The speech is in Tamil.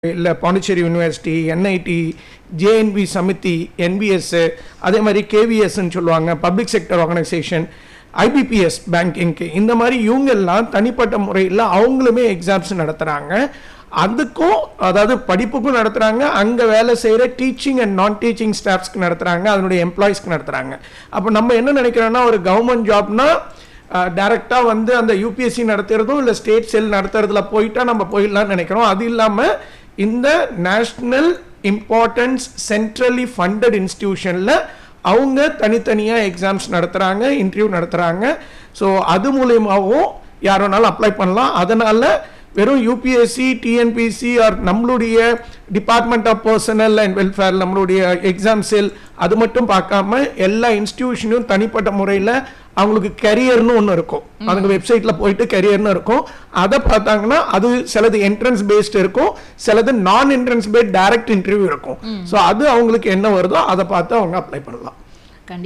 இல்லை Pondicherry university NIT JNP Samiti NPS அதே மாதிரி கேவிஎஸ்ன்னு சொல்லுவாங்க பப்ளிக் செக்டர் ஆர்கனைசேஷன் ஐபிபிஎஸ் பேங்கிங்க்கு இந்த மாதிரி இவங்க எல்லாம் தனிப்பட்ட முறையில் அவங்களுமே எக்ஸாம்ஸ் நடத்துகிறாங்க அதுக்கும் அதாவது படிப்புக்கும் நடத்துகிறாங்க அங்கே வேலை செய்கிற டீச்சிங் அண்ட் நான் டீச்சிங் ஸ்டாஃப்ஸ்க்கு நடத்துகிறாங்க அதனுடைய எம்ப்ளாயிஸ்க்கு நடத்துகிறாங்க அப்போ நம்ம என்ன நினைக்கிறோன்னா ஒரு கவர்மெண்ட் ஜாப்னா டைரெக்டாக வந்து அந்த யூபிஎஸ்சி நடத்துறதும் இல்லை ஸ்டேட் செல் நடத்துறதுல போயிட்டா நம்ம போயிடலாம்னு நினைக்கிறோம் அது இல்லாமல் இந்த நேஷ்னல் இம்பார்ட்டன்ஸ் சென்ட்ரலி ஃபண்டட் இன்ஸ்டிடியூஷனில் அவங்க தனித்தனியாக எக்ஸாம்ஸ் நடத்துகிறாங்க இன்டர்வியூ நடத்துகிறாங்க ஸோ அது மூலியமாகவும் யார் வேணாலும் அப்ளை பண்ணலாம் அதனால் வெறும் யூபிஎஸ்சி டிஎன்பிசி ஆர் நம்மளுடைய department of personnel and welfare நம்மளுடைய எக்ஸாம் செல் அது மட்டும் பார்க்காம எல்லா இன்ஸ்டிடியூஷனும் தனிப்பட்ட முறையில் அவங்களுக்கு கரியர்னு ஒன்று இருக்கும் அதுங்க வெப்சைட்டில் போயிட்டு கரியர்னு இருக்கும் அதை பார்த்தாங்கன்னா அது சிலது என்ட்ரன்ஸ் பேஸ்டு இருக்கும் சிலது non entrance based direct interview இருக்கும் ஸோ அது அவங்களுக்கு என்ன வருதோ அதை பார்த்து அவங்க அப்ளை பண்ணலாம்